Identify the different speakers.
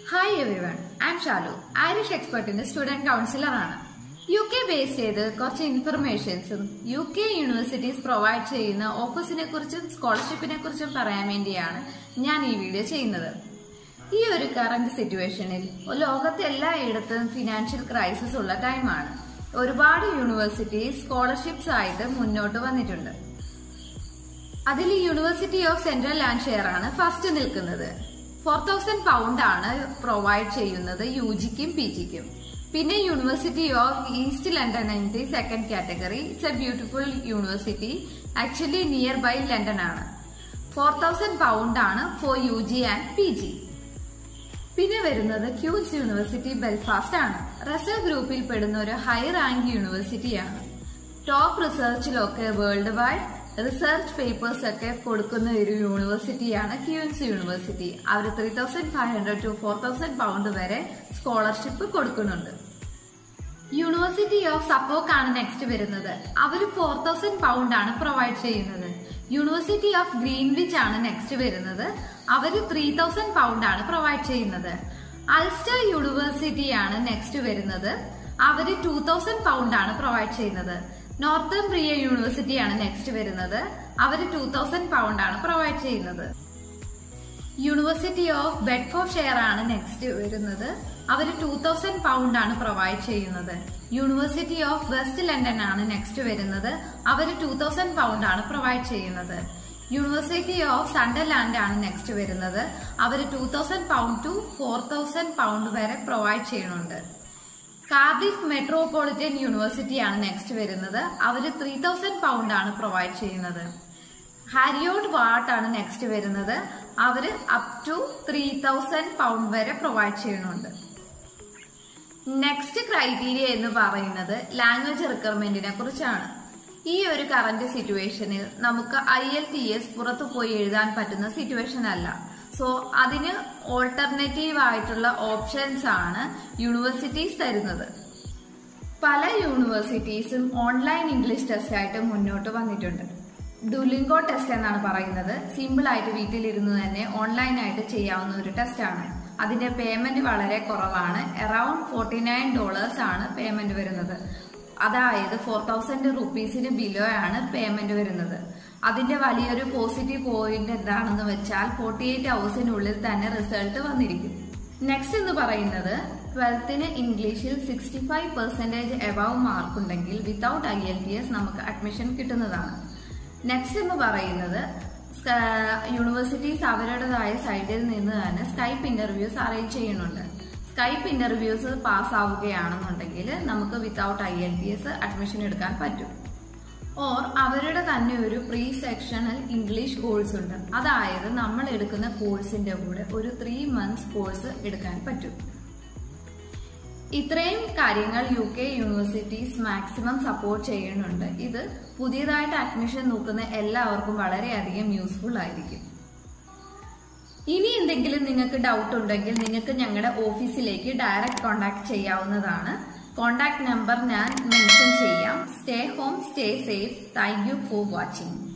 Speaker 1: hi everyone I'm Shalu Irish എക്സ്പെർട്ടിന്റെ student counsellor ആണ് U K base ചെയ്ത് കുറച്ച് ഇൻഫർമേഷൻസും യു കെ യൂണിവേഴ്സിറ്റീസ് പ്രൊവൈഡ് ചെയ്യുന്ന ഓഫേഴ്സിനെ കുറിച്ചും സ്കോളർഷിപ്പിനെ കുറിച്ചും പറയാൻ വേണ്ടിയാണ് ഞാൻ ഈ വീഡിയോ ചെയ്യുന്നത് ഈ ഒരു കറന്റ് സിറ്റുവേഷനിൽ ലോകത്തെ എല്ലായിടത്തും ഫിനാൻഷ്യൽ ക്രൈസിസ് ഉള്ള ടൈമാണ് ഒരുപാട് യൂണിവേഴ്സിറ്റീസ് സ്കോളർഷിപ്സ് ആയിട്ട് മുന്നോട്ട് വന്നിട്ടുണ്ട് അതിൽ യൂണിവേഴ്സിറ്റി ഓഫ് സെൻട്രൽ ലാൻഡ് ആണ് ഫസ്റ്റ് നിൽക്കുന്നത് ഫോർ തൗസൻഡ് പൗണ്ട് ആണ് പ്രൊവൈഡ് ചെയ്യുന്നത് യു ജിക്കും പി ജിക്കും പിന്നെ university of east London and second category it's a beautiful university actually nearby London ആണ് ഫോർ തൗസൻഡ് പൗണ്ട് ആണ് for U G and P G പിന്നെ വരുന്നത് ക്യൂൻസ് യൂണിവേഴ്സിറ്റി ബെൽഫാസ്റ്റ് ആണ് റസൽ ഗ്രൂപ്പിൽ പെടുന്ന ഒരു ഹൈ റാങ്ക് യൂണിവേഴ്സിറ്റിയാണ് ടോപ്പ് റിസർച്ചിലൊക്കെ വേൾഡ് വൈഡ് റിസർച്ച് പേപ്പേഴ്സ് ഒക്കെ കൊടുക്കുന്ന ഒരു യൂണിവേഴ്സിറ്റിയാണ് ക്യൂൻസ് യൂണിവേഴ്സിറ്റി അവർ three thousand five hundred to four thousand pound വരെ സ്കോളർഷിപ്പ് കൊടുക്കുന്നുണ്ട് യൂണിവേഴ്സിറ്റി ഓഫ് സപ്പോക്ക് ആണ് നെക്സ്റ്റ് വരുന്നത് അവർ ഫോർ തൗസൻഡ് പൗണ്ട് ആണ് പ്രൊവൈഡ് ചെയ്യുന്നത് യൂണിവേഴ്സിറ്റി ഓഫ് ഗ്രീൻവിച്ച് ആണ് നെക്സ്റ്റ് വരുന്നത് അവർ ത്രീ തൗസൻഡ് പൗണ്ട് ആണ് പ്രൊവൈഡ് ചെയ്യുന്നത് അൾസ്റ്റർ യൂണിവേഴ്സിറ്റി ആണ് നെക്സ്റ്റ് വരുന്നത് അവര് ടൂ തൗസൻഡ് പൗണ്ട് ആണ് പ്രൊവൈഡ് ചെയ്യുന്നത് നോർത്തേൺ പ്രിയ യൂണിവേഴ്സിറ്റി ആണ് നെക്സ്റ്റ് വരുന്നത് അവര് ടൂ തൗസൻഡ് പൗണ്ട് ആണ് പ്രൊവൈഡ് ചെയ്യുന്നത് യൂണിവേഴ്സിറ്റി ഓഫ് ബെഡ്ഫോർ ഷെയർ ആണ് നെക്സ്റ്റ് വരുന്നത് അവർ ടൂ തൗസൻഡ് പൗണ്ട് ആണ് പ്രൊവൈഡ് ചെയ്യുന്നത് യൂണിവേഴ്സിറ്റി ഓഫ് വെസ്റ്റ് ലണ്ടൻ ആണ് നെക്സ്റ്റ് വരുന്നത് അവർ ടൂ തൗസൻഡ് പൗണ്ട് ആണ് പ്രൊവൈഡ് ചെയ്യുന്നത് യൂണിവേഴ്സിറ്റി ഓഫ് സണ്ടർലാൻഡ് ആണ് നെക്സ്റ്റ് വരുന്നത് അവർ two thousand pound to four thousand pound വരെ പ്രൊവൈഡ് ചെയ്യുന്നുണ്ട് കാർഡിഫ് മെട്രോപൊളിറ്റൻ യൂണിവേഴ്സിറ്റി ആണ് നെക്സ്റ്റ് വരുന്നത് അവർ ത്രീ തൗസൻഡ് പൗണ്ട് ആണ് പ്രൊവൈഡ് ചെയ്യുന്നത് ഹാരിയോഡ് വാട്ട് ആണ് നെക്സ്റ്റ് വരുന്നത് അവര് up to three thousand pound വരെ പ്രൊവൈഡ് ചെയ്യുന്നുണ്ട് നെക്സ്റ്റ് ക്രൈറ്റീരിയ എന്ന് പറയുന്നത് ലാംഗ്വേജ് റിക്വയർമെന്റിനെ കുറിച്ചാണ് ഈ ഒരു കറന്റ് സിറ്റുവേഷനിൽ നമുക്ക് ഐ എൽ ടി എസ് പുറത്തു പോയി എഴുതാൻ പറ്റുന്ന സിറ്റുവേഷൻ അല്ല സോ അതിന് ഓൾട്ടർനേറ്റീവ് ആയിട്ടുള്ള ഓപ്ഷൻസ് ആണ് യൂണിവേഴ്സിറ്റീസ് തരുന്നത് പല യൂണിവേഴ്സിറ്റീസും ഓൺലൈൻ ഇംഗ്ലീഷ് ടെസ്റ്റ് ആയിട്ട് മുന്നോട്ട് വന്നിട്ടുണ്ട് ഡുലിംഗോ ടെസ്റ്റ് എന്നാണ് പറയുന്നത് സിമ്പിൾ ആയിട്ട് വീട്ടിലിരുന്ന് തന്നെ ഓൺലൈൻ ആയിട്ട് ചെയ്യാവുന്ന ഒരു ടെസ്റ്റ് ആണ് അതിന്റെ പേയ്മെന്റ് വളരെ കുറവാണ് അറൌണ്ട് ഫോർട്ടി നയൻ ഡോളേഴ്സ് ആണ് പേയ്മെന്റ് വരുന്നത് അതായത് ഫോർ തൗസൻഡ് റുപ്പീസിന് ബിലോ ആണ് പേയ്മെന്റ് വരുന്നത് അതിന്റെ വലിയൊരു പോസിറ്റീവ് പോയിന്റ് എന്താണെന്ന് വെച്ചാൽ ഫോർട്ടി എയ്റ്റ് അവേഴ്സിനുള്ളിൽ തന്നെ റിസൾട്ട് വന്നിരിക്കും നെക്സ്റ്റ് എന്ന് പറയുന്നത് ട്വൽത്തിന് ഇംഗ്ലീഷിൽ sixty five percentage above mark ഉണ്ടെങ്കിൽ without I L T S നമുക്ക് അഡ്മിഷൻ കിട്ടുന്നതാണ് നെക്സ്റ്റ് എന്ന് പറയുന്നത് യൂണിവേഴ്സിറ്റീസ് അവരുടേതായ സൈഡിൽ നിന്ന് തന്നെ സ്കൈപ്പ് ഇന്റർവ്യൂസ് അറേഞ്ച് ചെയ്യുന്നുണ്ട് സ്കൈപ്പ് ഇന്റർവ്യൂസ് പാസ് ആവുകയാണെന്നുണ്ടെങ്കിൽ നമുക്ക് without I L T S admission എടുക്കാൻ പറ്റും ഓർ അവരുടെ തന്നെ ഒരു പ്രീ സെക്ഷണൽ ഇംഗ്ലീഷ് കോഴ്സ് ഉണ്ട് അതായത് നമ്മൾ എടുക്കുന്ന കോഴ്സിന്റെ കൂടെ ഒരു ത്രീ മന്ത്സ് കോഴ്സ് എടുക്കാൻ പറ്റും ഇത്രയും കാര്യങ്ങൾ U K universities maximum support ചെയ്യുന്നുണ്ട് ഇത് പുതിയതായിട്ട് അഡ്മിഷൻ നോക്കുന്ന എല്ലാവർക്കും വളരെയധികം യൂസ്ഫുൾ ആയിരിക്കും ഇനി എന്തെങ്കിലും നിങ്ങൾക്ക് ഡൗട്ട് ഉണ്ടെങ്കിൽ നിങ്ങൾക്ക് ഞങ്ങളുടെ ഓഫീസിലേക്ക് ഡയറക്റ്റ് കോൺടാക്ട് ചെയ്യാവുന്നതാണ് കോൺടാക്ട് നമ്പർ ഞാൻ മെൻഷൻ ചെയ്യാം stay home stay safe thank you for watching